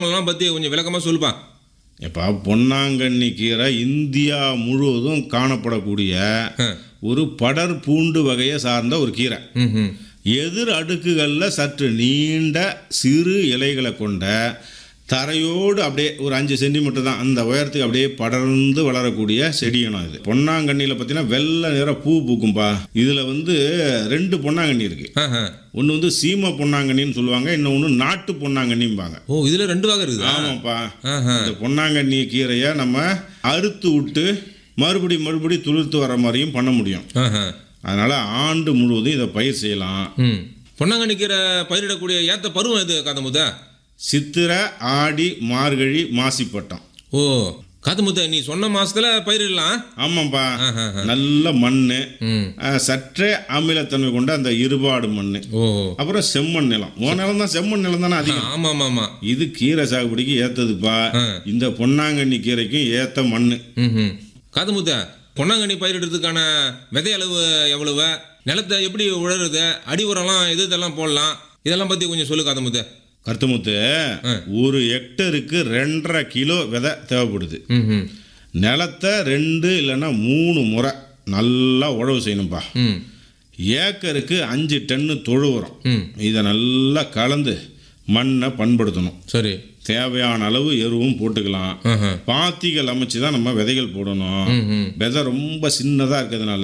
எல்லாம் பற்றி கொஞ்சம் விளக்கமாக சொல்லுப்பா எப்பா பொன்னாங்கண்ணி கீரை இந்தியா முழுவதும் காணப்படக்கூடிய ஆ. ஒரு படர் பூண்டு வகையை சார்ந்த ஒரு கீரை ம் ம் எதிர் அடுக்குகளில் சற்று நீண்ட சிறு இலைகளை கொண்ட தரையோடு அப்படியே ஒரு அஞ்சு சென்டிமீட்டர் தான் அந்த உயரத்துக்கு அப்படியே படர்ந்து வளரக்கூடிய செடியினம் இது பொன்னாங்கண்ணியில் பார்த்தீங்கன்னா வெள்ளை நிற பூ பூக்கும்பா இதில் வந்து ரெண்டு பொன்னாங்கண்ணி இருக்குது ஆஹா. ஒன்று வந்து சீம பொன்னாங்கண்ணின்னு சொல்லுவாங்க இன்னொன்று நாட்டு பொன்னாங்கண்ணிம்பாங்க ஓ இதில் ரெண்டு வகை இருக்குதா ஆமாப்பா ஆஹா. இந்த பொன்னாங்கண்ணி கீரையை நம்ம அறுத்து விட்டு மறுபடி மறுபடி துளிர்த்து வர மாதிரியும் பண்ண முடியும் ஆஹா. அதனால் ஆண்டு முழுவதும் இதை பயிர் செய்யலாம் ம் பொன்னாங்கண்ணி கீரை பயிரிடக்கூடிய ஏத்த பருவம் எது காத்தமுத்த சித்திரை ஆடி மார்கழி மாசிப்பட்டம் ஓ காத்தமுத்த நீ சொன்ன மாசத்துல பயிரிடலாம் ஆமாப்பா ஆஹா. நல்ல மண் ம் சற்றே அமிலத்தன்மை கொண்ட அந்த இருபாடு மண் ஓ அப்புறம் செம்மண் நிலம் உன் நிலம் தான் செம்மண் நிலம் தானே அதிகம் ஆமா ஆமா ஆமா இது கீரை சாகுபடிக்கு ஏத்ததுப்பா ஆ. இந்த பொன்னாங்கண்ணி கீரைக்கும் ஏத்த மண் ம் ம் காத்தமுத்த பொன்னாங்கண்ணி பயிரிடுறதுக்கான விதை அளவு எவ்வளவு நிலத்தை எப்படி உழறது அடி உரம்லாம் எது இதெல்லாம் போடலாம் இதெல்லாம் பற்றி கொஞ்சம் சொல்லு காத்தமுத்த கருத்துமுத்து ஆ. ஒரு ஹெக்டருக்கு ரெண்டரை கிலோ விதை தேவைப்படுது ம் ம் நிலத்தை ரெண்டு இல்லைன்னா மூணு முறை நல்லா உழவு செய்யணும்பா ம் ஏக்கருக்கு அஞ்சு டன்னு தொழு உரம் ம் இதை நல்லா கலந்து மண்ணை பண்படுத்தணும் சரி தேவையான அளவு எருவும் போட்டுக்கலாம் ஆஹா. பாத்திகள் அமைச்சு தான் நம்ம விதைகள் போடணும் ம் ம் விதை ரொம்ப சின்னதாக இருக்கிறதுனால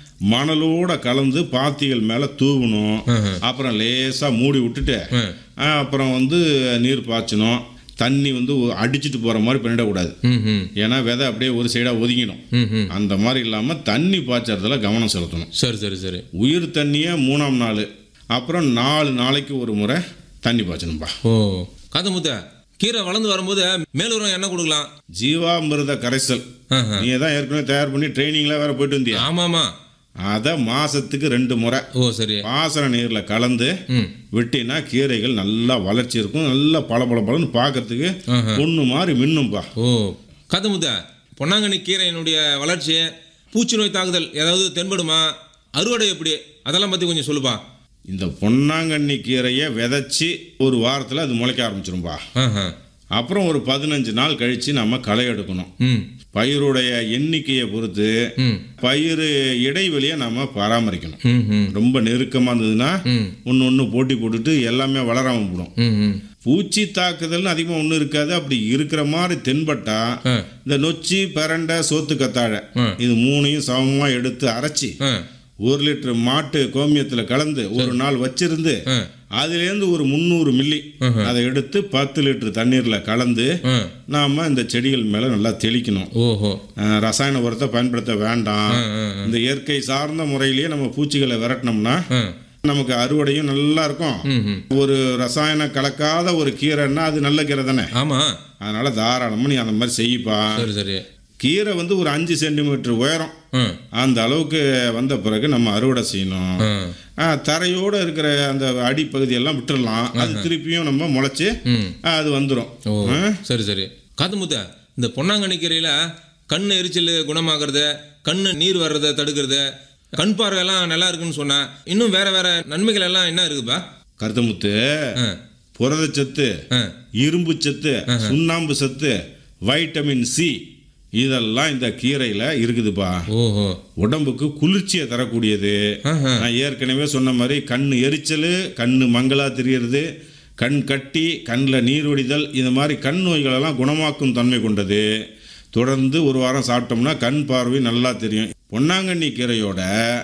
மணலோட கலந்து பாத்திகள் மேலே தூவணும் ஆஹா. அப்புறம் லேசாக மூடி விட்டுட்டு ஆ. ஆ, அப்புறம் வந்து நீர் பாய்ச்சணும் தண்ணி வந்து ஒ- அடிச்சிட்டு போகிற மாதிரி பண்ணிடக்கூடாது ம் ம் ஏன்னா விதை அப்படியே ஒரு சைடாக ஒதுங்கிடும் ம் ம் அந்த மாதிரி இல்லாமல் தண்ணி பாய்ச்சறதுல கவனம் செலுத்தணும் சரி சரி சரி உயிர் தண்ணியை மூணாம் நாள் அப்புறம் நாலு நாளைக்கு ஒரு முறை தண்ணி பாய்ச்சணும்பா ஓ காத்தமுத்த கீரை வளர்ந்து வரும்போது மேலுரம் என்ன கொடுக்கலாம் ஜீவாமிர்த கரைசல் ஆஹா. நீ தான் ஏற்கனவே தயார் பண்ணி ட்ரைனிங்லாம் வேற போயிட்டு வந்தியா ஆமாமா அதை மாசத்துக்கு ரெண்டு முறை ஓ சரி பாசன நீரில் கலந்து ம் விட்டினா கீரைகள் நல்லா வளர்ச்சி இருக்கும் நல்லா பல பல பலன்னு பார்க்கறதுக்கு ஆஹா. பொண்ணு மாதிரி மின்னும்பா ஓ காத்தமுத்த பொன்னாங்கண்ணி கீரையினுடைய வளர்ச்சி பூச்சி நோய் தாக்குதல் ஏதாவது தென்படுமா அறுவடை எப்படி அதெல்லாம் பற்றி கொஞ்சம் சொல்லுப்பா இந்த பொன்னாங்கண்ணி கீரையை விதைச்சி ஒரு வாரத்தில் அது முளைக்க ஆரம்பிச்சிரும்பா ஆஹா அப்புறம் ஒரு பதினஞ்சு நாள் கழித்து நம்ம களை எடுக்கணும் ம் பயிருடைய எண்ணிக்கையை பொறுத்து ம் பயிர் இடைவெளியை நம்ம பராமரிக்கணும் ம் ம் ரொம்ப நெருக்கமாக இருந்ததுன்னா ம் ஒன்று ஒன்று போட்டி போட்டுட்டு எல்லாமே வளராமல் போடும் ம் ம் பூச்சி தாக்குதல்னு அதிகமாக ஒன்றும் இருக்காது அப்படி இருக்கிற மாதிரி தென்பட்டா ஆ இந்த நொச்சி பரண்டை சோத்து கத்தாழை ஆ. இது மூணையும் சமமாக எடுத்து அரைச்சி ஆ ஒரு லிட்டர் மாட்டு கோமியத்தில் கலந்து ஒரு நாள் வச்சிருந்து ஆ அதுலேருந்து ஒரு முந்நூறு மில்லி ஆஹா. அதை எடுத்து பத்து லிட்டர் தண்ணீரில் கலந்து ஆ நாம் இந்த செடிகள் மேலே நல்லா தெளிக்கணும் ஓஹோ அஹ், ரசாயன உரத்தை பயன்படுத்த வேண்டாம் ஆ ஆ இந்த இயற்கை சார்ந்த முறையிலேயே நம்ம பூச்சிகளை விரட்டினோம்னா ஆ நமக்கு அறுவடையும் நல்லா இருக்கும் ம் ம் ஒரு ரசாயனம் கலக்காத ஒரு கீரைன்னா அது நல்ல கீரை தானே ஆமாம் அதனால தாராளமாக நீ அந்த மாதிரி செய்யப்பா சரி சரி கீரை வந்து ஒரு அஞ்சு சென்டிமீட்டர் உயரம் ஆ அந்த அளவுக்கு வந்த பிறகு நம்ம அறுவடை செய்யணும் ஆ ஆ, தரையோட இருக்கிற அந்த அடிப்பகுதியெல்லாம் விட்டுறலாம் அது திருப்பியும் நம்ம முளைச்சி ம் அது வந்துடும் ஓ சரி சரி காத்துமுத்த இந்த பொன்னாங்கண்ணி கீரையில் கண் எரிச்சல் குணமாகிறது கண்ணு நீர் வர்றதை தடுக்கிறது கண் பார்வையெல்லாம் நல்லா இருக்குன்னு சொன்னேன் இன்னும் வேற வேற நன்மைகள் எல்லாம் என்ன இருக்குப்பா கருத்தமுத்து ஆ புரதச்சத்து ஆ இரும்பு சத்து சுண்ணாம்பு சத்து வைட்டமின் சி இதெல்லாம் இந்த கீரையில் இருக்குதுப்பா ஓஹோ உடம்புக்கு குளிர்ச்சியை தரக்கூடியது ஆஹா. நான் ஏற்கனவே சொன்ன மாதிரி கண் எரிச்சல் கண் மங்களா தெரியறது கண் கட்டி கண்ணில் நீர் வடிதல் இந்த மாதிரி கண் நோய்களெல்லாம் குணமாக்கும் தன்மை கொண்டது தொடர்ந்து ஒரு வாரம் சாப்பிட்டோம்னா கண் பார்வை நல்லா தெரியும் பொன்னாங்கண்ணி கீரையோட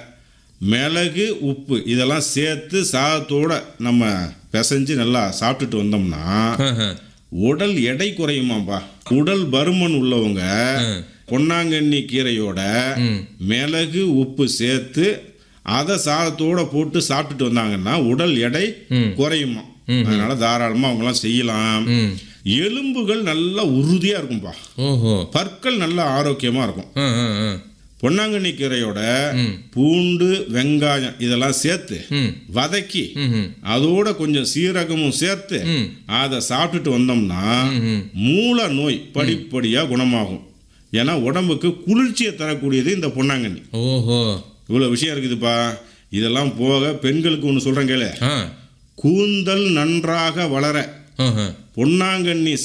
மிளகு உப்பு இதெல்லாம் சேர்த்து சாதத்தோட நம்ம பிசைஞ்சு நல்லா சாப்பிட்டுட்டு வந்தோம்னா ஆஹா. உடல் எடை குறையுமாப்பா உடல் பருமன் உள்ளவங்க பொன்னாங்கண்ணி கீரையோட ம் மிளகு உப்பு சேர்த்து அதை சாதத்தோட போட்டு சாப்பிட்டுட்டு வந்தாங்கன்னா உடல் எடை ம். குறையுமா அதனால தாராளமாக அவங்களாம் செய்யலாம் ம் எலும்புகள் நல்லா உறுதியாக இருக்கும்பா ஓஹோ பற்கள் நல்லா ஆரோக்கியமாக இருக்கும் ஆ ஆ ஆ பொன்னாங்கண்ணி கீரையோட ம் பூண்டு வெங்காயம் இதெல்லாம் சேர்த்து ம் வதக்கி ம் ம் அதோட கொஞ்சம் சீரகமும் சேர்த்து ம் அதை சாப்பிட்டுட்டு வந்தோம்னா ம் மூல நோய் படிப்படியாக குணமாகும் ஏன்னா உடம்புக்கு குளிர்ச்சியை தரக்கூடியது இந்த பொன்னாங்கண்ணி ஓஹோ இவ்வளோ விஷயம் இருக்குதுப்பா இதெல்லாம் போக பெண்களுக்கு ஒன்று சொல்கிறேன் கேளு ஆ கூந்தல் நன்றாக வளர ஆஹா. பொன்னாங்கண்ணி